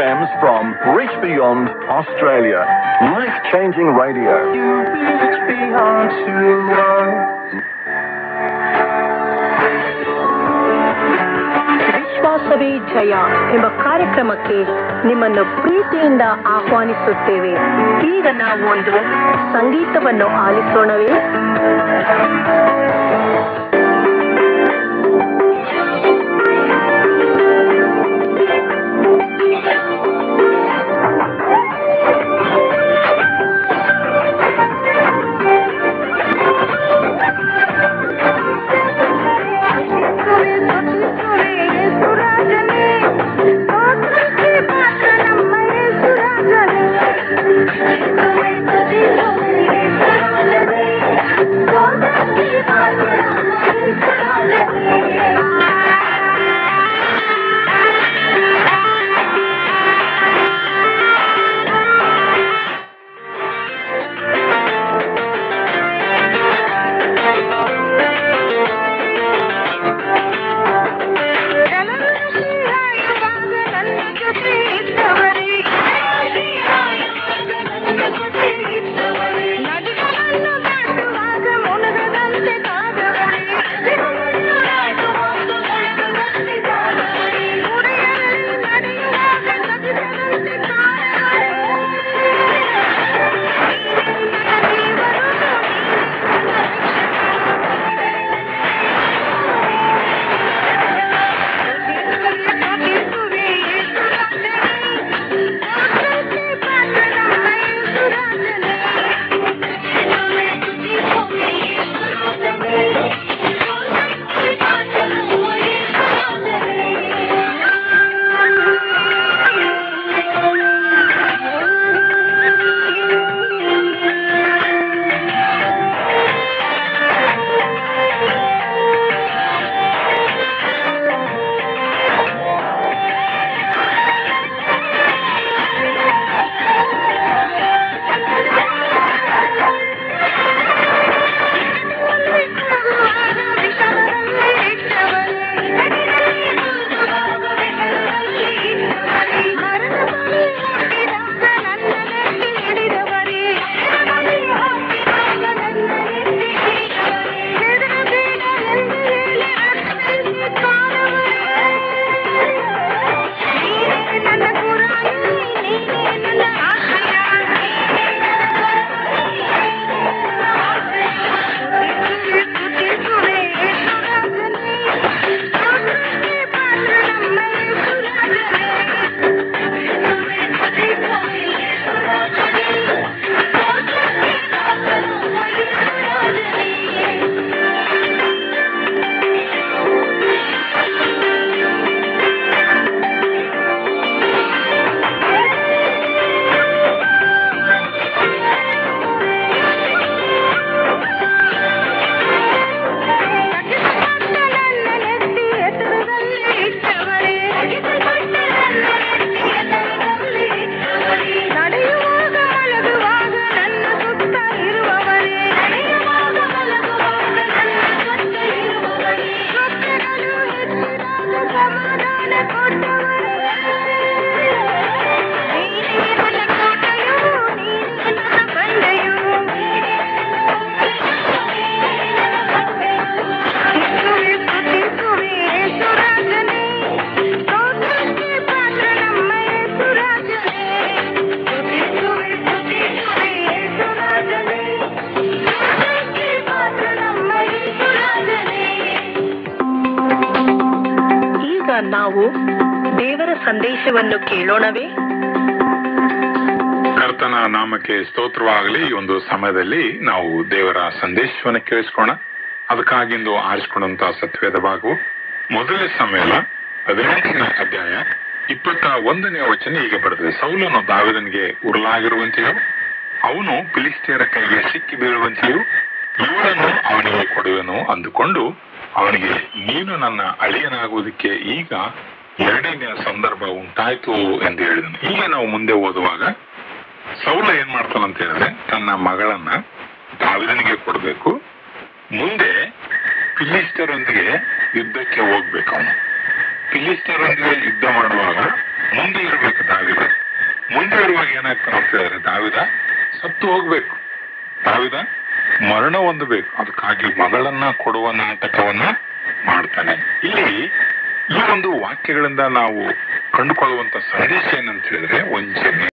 programs from Reach Beyond Australia. Life changing radio. You reach beyond to us. ವಿಶ್ವಾಸವೇ ಜಯ ಎಂಬ ಕಾರ್ಯಕ್ರಮಕ್ಕೆ ನಿಮ್ಮನ್ನು ಪ್ರೀತಿಯಿಂದ ಆಹ್ವಾನಿಸುತ್ತೇವೆ ಈಗ ನಾವು ಒಂದು ಸಂಗೀತವನ್ನು ಆಲಿಸೋಣವೇ ಈಗ ನಾವು ದೇವರ ಸಂದೇಶವನ್ನು ಕೇಳೋಣವೇ ಕರ್ತನ ನಾಮಕ್ಕೆ ಸ್ತೋತ್ರವಾಗಲಿ ಈ ಒಂದು ಸಮಯದಲ್ಲಿ ನಾವು ದೇವರ ಸಂದೇಶವನ್ನು ಕೇಳಿಸ್ಕೋಣ ಅದಕ್ಕಾಗಿಂದು ಆರಿಸಿಕೊಂಡಂತ ಸತ್ಯವೇದ ಭಾಗವು ಮೊದಲನೇ ಸಮೇಲ ಹದಿನೆಂಟನೇ ಅಧ್ಯಾಯ ಇಪ್ಪತ್ತ ಒಂದನೇ ವಚನ ಹೀಗೆ ಬರ್ತದೆ ಸೌಲನು ದಾವಿದನಿಗೆ ಉರುಲಾಗಿರುವಂತೆಯೂ ಅವನು ಫಿಲಿಸ್ಟಿಯರ ಕೈಗೆ ಸಿಕ್ಕಿ ಬೀಳುವಂತೆಯೂ ಇವರನ್ನು ಅವನಿಗೆ ಕೊಡುವೆನು ಅಂದುಕೊಂಡು ಅವನಿಗೆ ನೀನು ನನ್ನ ಅಳಿಯನಾಗುವುದಕ್ಕೆ ಈಗ ಎರಡನೇ ಸಂದರ್ಭ ಉಂಟಾಯ್ತು ಎಂದು ಹೇಳಿದನು ಈಗ ನಾವು ಮುಂದೆ ಓದುವಾಗ ಸೌಲ ಏನ್ ಮಾಡ್ತಾನಂತ ಹೇಳಿದ್ರೆ ತನ್ನ ಮಗಳನ್ನ ದಾವಿದನಿಗೆ ಕೊಡ್ಬೇಕು ಮುಂದೆ ಫಿಲಿಸ್ಟರೊಂದಿಗೆ ಯುದ್ಧಕ್ಕೆ ಹೋಗ್ಬೇಕು ಅವನು ಫಿಲಿಸ್ಟರೊಂದಿಗೆ ಯುದ್ಧ ಮಾಡುವಾಗ ಮುಂದೆ ಇರಬೇಕು ದಾವಿದ ಮುಂದುವರಿಯುವಾಗ ಏನಾಗ್ತಾನೆ ಅಂತ ಹೇಳಿದ್ರೆ ದಾವಿದ ಸತ್ತು ಹೋಗ್ಬೇಕು ದಾವಿದ ಮರಣ ಹೊಂದಬೇಕು ಅದಕ್ಕಾಗಿ ಮಗಳನ್ನ ಕೊಡುವ ನಾಟಕವನ್ನ ಮಾಡ್ತಾನೆ ಇಲ್ಲಿ ಈ ಒಂದು ವಾಕ್ಯಗಳಿಂದ ನಾವು ಕಂಡುಕೊಳ್ಳುವಂತ ಸಂದೇಶ ಏನಂತ ಹೇಳಿದ್ರೆ ವಂಚನೆ